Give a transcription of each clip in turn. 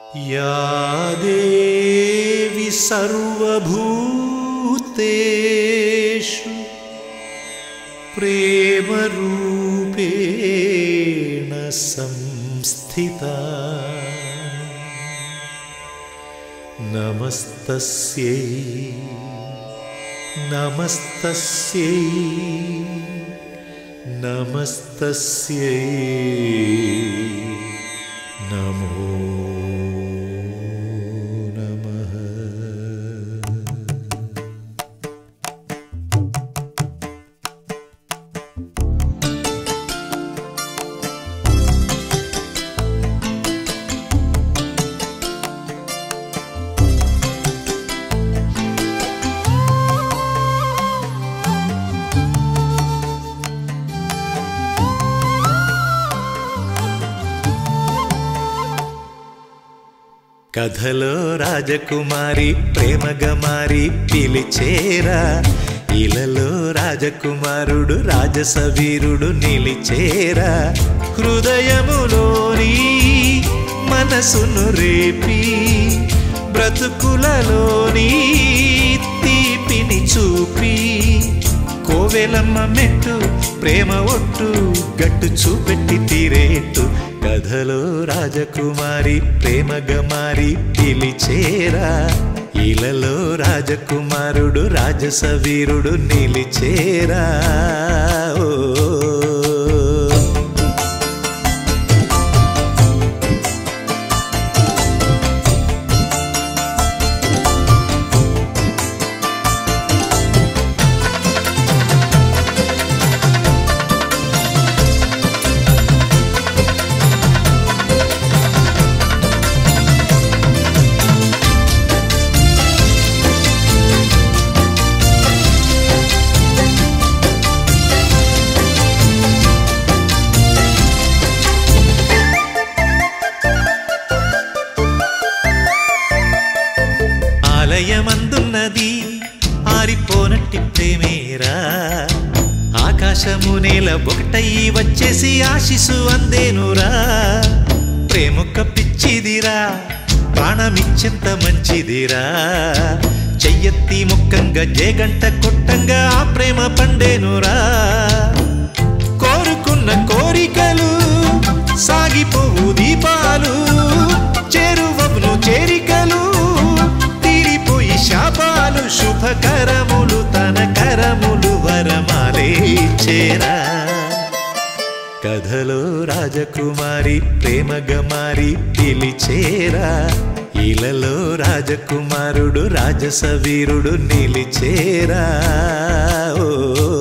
या देवी सर्वभूतेषु प्रेमरूपेण संस्थिता नमस्तस्यै नमस्तस्यै नमस्तस्यै नमो नमः కథలో రాజకుమారి ప్రేమగా మారి పిలిచేరా ఇలలో రాజకుమారుడు రాజసవీరుడు నిలిచేరా హృదయములోని మనసును రేపి బ్రతుకులలోని తీపిని చూపి కోవెలమ్మ మెట్టు ప్రేమ ఒట్టు గట్టు చూపెట్టి తీరేట్టు కథలో రాజకుమారి ప్రేమగా మారి పిలిచేరా ఇలలో రాజకుమారుడు రాజసవీరుడు నిలిచేరా ఓ ఆలయమందున్నది ఆరిపోనట్టి ప్రేమేరా ఆకాశము నేల ఒకటయ్యి వచ్చేసి ఆశిసు అందేనురా ప్రేమొక్క పిచ్చిదిరా ప్రాణమిచ్చెంత మంచిదిరా చెయ్యెత్తి ముక్కంగా జేగంట కొట్టంగా ఆ ప్రేమ పండేనురా కోరుకున్న కోరికలు సాగిపోవు దీపాలు చేరువవును చేరికలు తీరిపోయి శాపాలు శుభకరములు తన కరములు వరమాలే చేరా కథలో రాజకుమారి ప్రేమగా మారి పిలిచేరా ఇలలో రాజకుమారుడు రాజసవీరుడు నిలిచేరా ఓ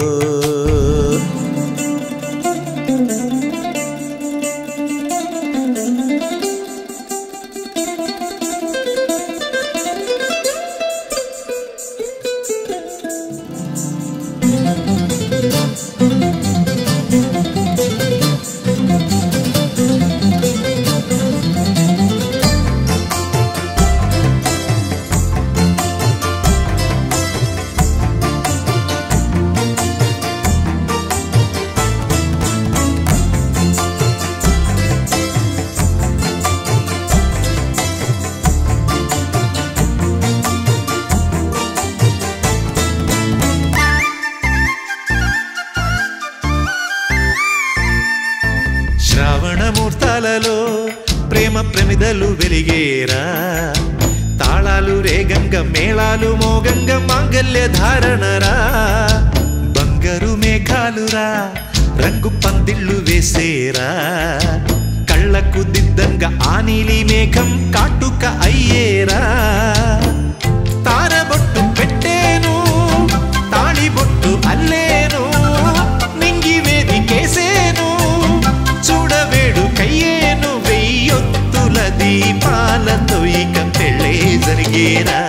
శ్రావణమూర్తాలలో ప్రేమ ప్రమిదలు వెలిగేరా తాళాలు రేగంగ మేళాలు మోగంగ మాంగల్య ధారణరా బంగారు మేఘాలురా రంగు పందిళ్ళు వేసేరా కళ్ళకు దిద్దంగా ఆ నీలి మేఘం కాటుక అయ్యేరా తారబొట్టు పెట్టేను తాళిబొట్టు అల్లేను నింగి వేదికేసేను చూడవేడు కయ్యేను వెయ్యొత్తుల దీపాలతో ఇక పెళ్ళే జరిగేరా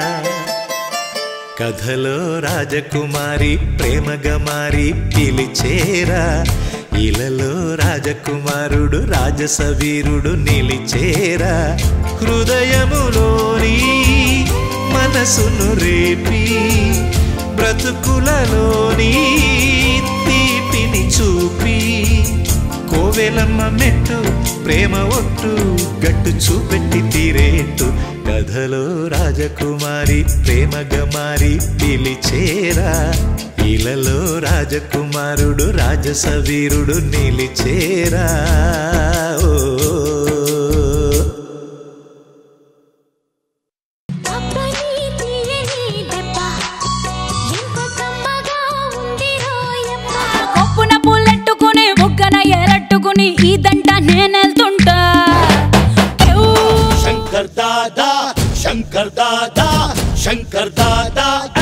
కథలో రాజకుమారి ప్రేమగా మారి పిలిచేరా ఇలలో రాజకుమారుడు రాజసవీరుడు నిలిచేరా హృదయములోని మనసును రేపి బ్రతుకులలోని తీపిని చూపి కోవెలమ్మ మెట్టు ప్రేమ ఒట్టు గట్టు చూపెట్టి తీరేట్టు సుధలో రాజకుమారి ప్రేమగా మారి పిలిచేరా ఇలలో రాజకుమారుడు రాజసవీరుడు నిలిచేరా ఓ అప్పని తీయని దెబ్బ ఎంత కమ్మగా ఉంది రోయమ్మ కొప్పున పుల్లెట్టుకుని బుగ్గన ఎరట్టుకుని ఇదంట నేనెళ్తుంటా శంకర్ దాదా శంకర్ దాదా శంకర్ దాదా